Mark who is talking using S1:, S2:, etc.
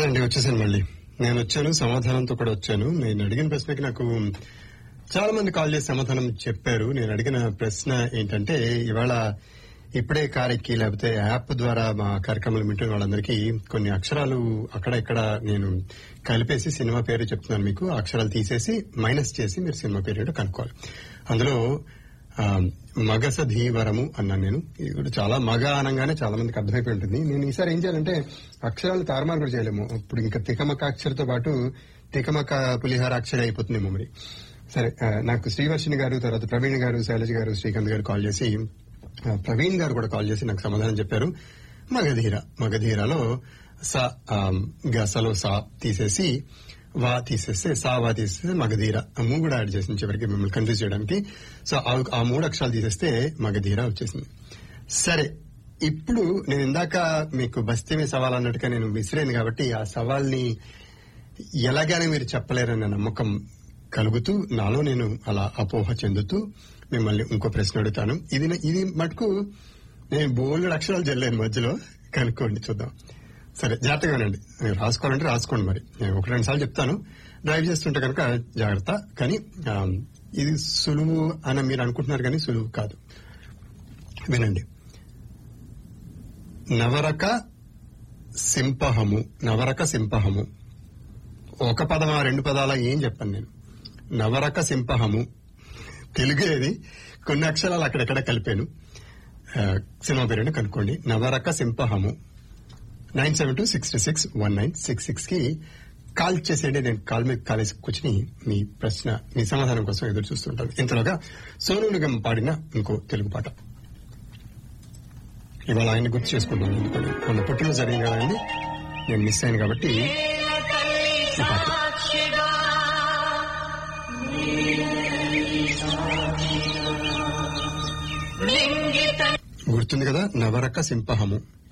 S1: అదేనండి వచ్చేసాను మళ్ళీ నేను వచ్చాను సమాధానంతో కూడా వచ్చాను నేను అడిగిన ప్రశ్నకి నాకు చాలా మంది కాల్ చేసి సమాధానం చెప్పారు నేను అడిగిన ప్రశ్న ఏంటంటే ఇవాళ ఇప్పుడే కారెక్కి లేకపోతే యాప్ ద్వారా మా కార్యక్రమాలు వింటున్న వాళ్ళందరికీ కొన్ని అక్షరాలు అక్కడ ఇక్కడ నేను కలిపేసి సినిమా పేరు చెప్తున్నాను మీకు ఆ అక్షరాలు తీసేసి మైనస్ చేసి మీరు సినిమా పేరు ఏంటో కనుక్కోవాలి అందులో ఆ, మగస ధీవరము అన్నాను నేను ఇది కూడా చాలా మగ అనగానే చాలా మందికి అర్థమైపోయి ఉంటుంది నేను ఈసారి ఏం చేయాలంటే అక్షరాలు తారుమారు కూడా చేయలేము ఇప్పుడు ఇంకా తికమక అక్షరతో పాటు తికమక పులిహార అక్షర అయిపోతుందేమో మరి సరే ఆ, నాకు శ్రీవర్షిని గారు తర్వాత ప్రవీణ్ గారు శైలజ గారు శ్రీకాంత్ గారు కాల్ చేసి ఆ, ప్రవీణ్ గారు కూడా కాల్ చేసి నాకు సమాధానం చెప్పారు మగధీర మగధీరలో స ఆ, గసలో సా తీసేసి వా తీసేస్తే సా వా తీసేస్తే మగధీర ఆ మూడు కూడా యాడ్ చేసింది చివరికి మిమ్మల్ని కన్ఫ్యూజ్ చేయడానికి సో ఆ- ఆ మూడు అక్షరాలు తీసేస్తే మగధీర వచ్చేసింది సరే ఇప్పుడు నేను ఇందాక మీకు బస్తీమే సవాల్ అన్నట్టుగా నేను విసిరాను కాబట్టి ఆ సవాల్ని ఎలాగానే మీరు చెప్పలేరన్న నమ్మకం కలుగుతూ నాలో నేను అలా అపోహ చెందుతూ మిమ్మల్ని ఇంకో ప్రశ్న అడుగుతాను ఇది ఇది మటుకు నేను బోల్డ్ అక్షరాలు చల్లాను మధ్యలో కనుక్కోండి చూద్దాం సరే జాగ్రత్తగా వినండి మీరు రాసుకోవాలంటే రాసుకోండి మరి నేను ఒక రెండు సార్లు చెప్తాను డ్రైవ్ చేస్తుంటే కనుక జాగ్రత్త కానీ ఆ, ఇది సులువు అని మీరు అనుకుంటున్నారు కానీ సులువు కాదు వినండి నవరక సింపహము నవరక సింపహము ఒక పదమా రెండు పదాల ఏం చెప్పను నేను నవరక సింపహము తెలుగు ఏది కొన్ని అక్షరాలు అక్కడెక్కడ కలిపాను ఆ, సినిమా పేరుని కనుక్కోండి నవరక సింపహము nine seven two six two six one nine six six కి కాల్ చేసేయండి నేను కాల్ మీద కాల్ వేసి కూర్చుని మీ ప్రశ్న మీ సమాధానం కోసం ఎదురు చూస్తుంటాను ఇంతలోగా సోను నిగం పాడిన ఇంకో తెలుగు పాట ఇవాళ ఆయన గుర్తు చేసుకుంటాను ఎందుకంటే మొన్న పుట్టిన జరిగింది కదండి నేను మిస్ అయ్యాను కాబట్టి ఈ పాట గుర్తుంది కదా నవరక సింపహము